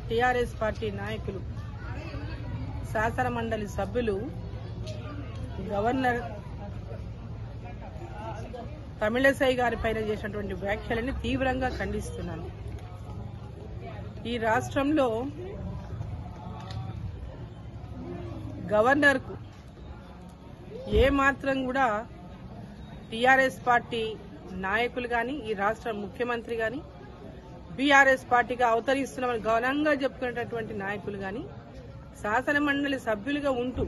TRS party నాయకులు శాసన మండలి సభ్యులు గవర్నర్ తమిళసై గారి పైన చేసినటువంటి వ్యాఖ్యలని తీవ్రంగా ఖండిస్తున్నాను ఈ రాష్ట్రంలో గవర్నర్కు ఏ మాత్రం కూడా టిఆర్ఎస్ పార్టీ నాయకులు కానీ ఈ రాష్ట్ర ముఖ్యమంత్రి కానీ బీఆర్ఎస్ పార్టీగా అవతరిస్తున్నామని ఘనంగా చెప్పుకునేటటువంటి నాయకులు కానీ శాసన మండలి సభ్యులుగా ఉంటూ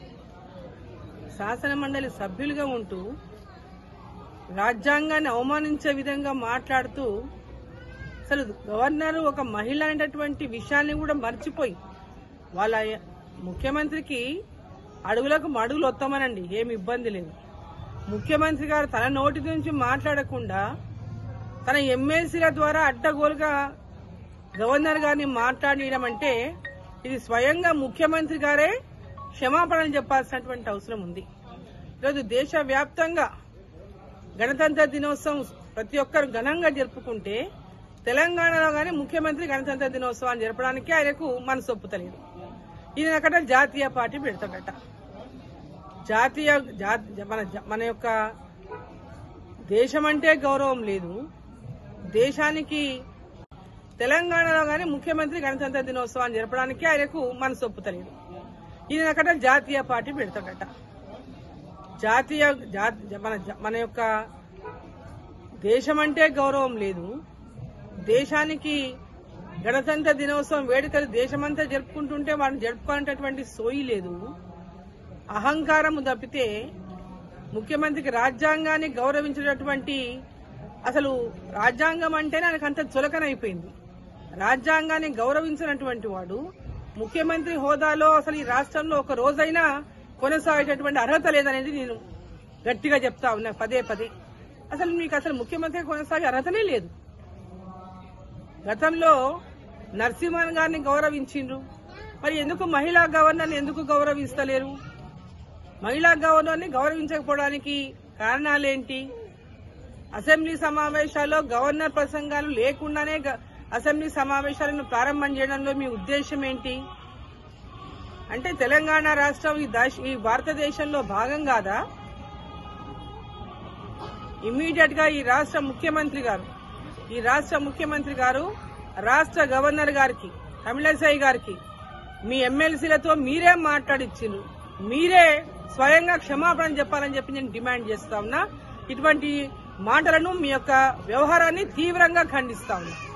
శాసన మండలి సభ్యులుగా ఉంటూ రాజ్యాంగాన్ని అవమానించే విధంగా మాట్లాడుతూ అసలు గవర్నర్ ఒక మహిళ అనేటటువంటి విషయాన్ని కూడా మర్చిపోయి వాళ్ళ ముఖ్యమంత్రికి అడుగులకు మడుగులు వస్తామనండి ఏమి ఇబ్బంది లేదు ముఖ్యమంత్రి గారు తన నోటి నుంచి మాట్లాడకుండా తన ఎమ్మెల్సీల ద్వారా అడ్డగోలుగా గవర్నర్ గారిని మాట్లాడడం అంటే ఇది స్వయంగా ముఖ్యమంత్రి గారే క్షమాపణలు చెప్పాల్సినటువంటి అవసరం ఉంది ఈరోజు దేశవ్యాప్తంగా గణతంత్ర దినోత్సవం ప్రతి ఒక్కరు ఘనంగా జరుపుకుంటే తెలంగాణలో గాని ముఖ్యమంత్రి గణతంత్ర దినోత్సవాన్ని జరపడానికి ఆయనకు మనసు ఒప్పుతలేదు ఈయన అక్కడ జాతీయ పార్టీ పెడతాడట జాతీయ జా- మన జ- మన యొక్క దేశం అంటే గౌరవం లేదు దేశానికి తెలంగాణలో గాని ముఖ్యమంత్రి గణతంత్ర దినోత్సవాన్ని జరపడానికి ఆయనకు మనసు ఒప్పుతలేదు ఈయన అక్కడ జాతీయ పార్టీ పెడతాడట జాతీయ జా- మన జ- మన యొక్క దేశం అంటే గౌరవం లేదు దేశానికి గణతంత్ర దినోత్సవం వేడుకలు దేశమంతా జరుపుకుంటుంటే వాడిని జరుపుకునేటటువంటి సోయి లేదు అహంకారం తప్పితే ముఖ్యమంత్రికి రాజ్యాంగాన్ని గౌరవించేటటువంటి అసలు రాజ్యాంగం అంటేనే ఆయనకు అంత చులకనైపోయింది రాజ్యాంగాన్ని గౌరవించినటువంటి వాడు ముఖ్యమంత్రి హోదాలో అసలు ఈ రాష్ట్రంలో ఒక రోజైనా కొనసాగేటటువంటి అర్హత లేదనేది నేను గట్టిగా చెప్తా ఉన్నా పదే పదే అసలు మీకు అసలు ముఖ్యమంత్రి కొనసాగే అర్హతనే లేదు గతంలో నరసింహన్ గారిని గౌరవించిండ్రు మరి ఎందుకు మహిళా గవర్నర్ని ఎందుకు గౌరవిస్తలేరు మహిళా గవర్నర్ని గౌరవించకపోవడానికి కారణాలేంటి అసెంబ్లీ సమావేశాల్లో గవర్నర్ ప్రసంగాలు లేకుండానే గ- అసెంబ్లీ సమావేశాలను ప్రారంభం చేయడంలో మీ ఉద్దేశం ఏంటి అంటే తెలంగాణ రాష్ట్రం ఈ దేశ- ఈ భారతదేశంలో భాగం కాదా ఇమ్మీడియట్ గా ఈ రాష్ట్ర ముఖ్యమంత్రి గారు ఈ రాష్ట్ర ముఖ్యమంత్రి గారు రాష్ట్ర గవర్నర్ గారికి తమిళసై గారికి మీ ఎమ్మెల్సీలతో మీరే మాట్లాడిచ్చిండ్రు మీరే స్వయంగా క్షమాపణ చెప్పాలని చెప్పి నేను డిమాండ్ చేస్తా ఉన్నా ఇటువంటి మాటలను మీ యొక్క వ్యవహారాన్ని తీవ్రంగా ఖండిస్తా ఉన్నా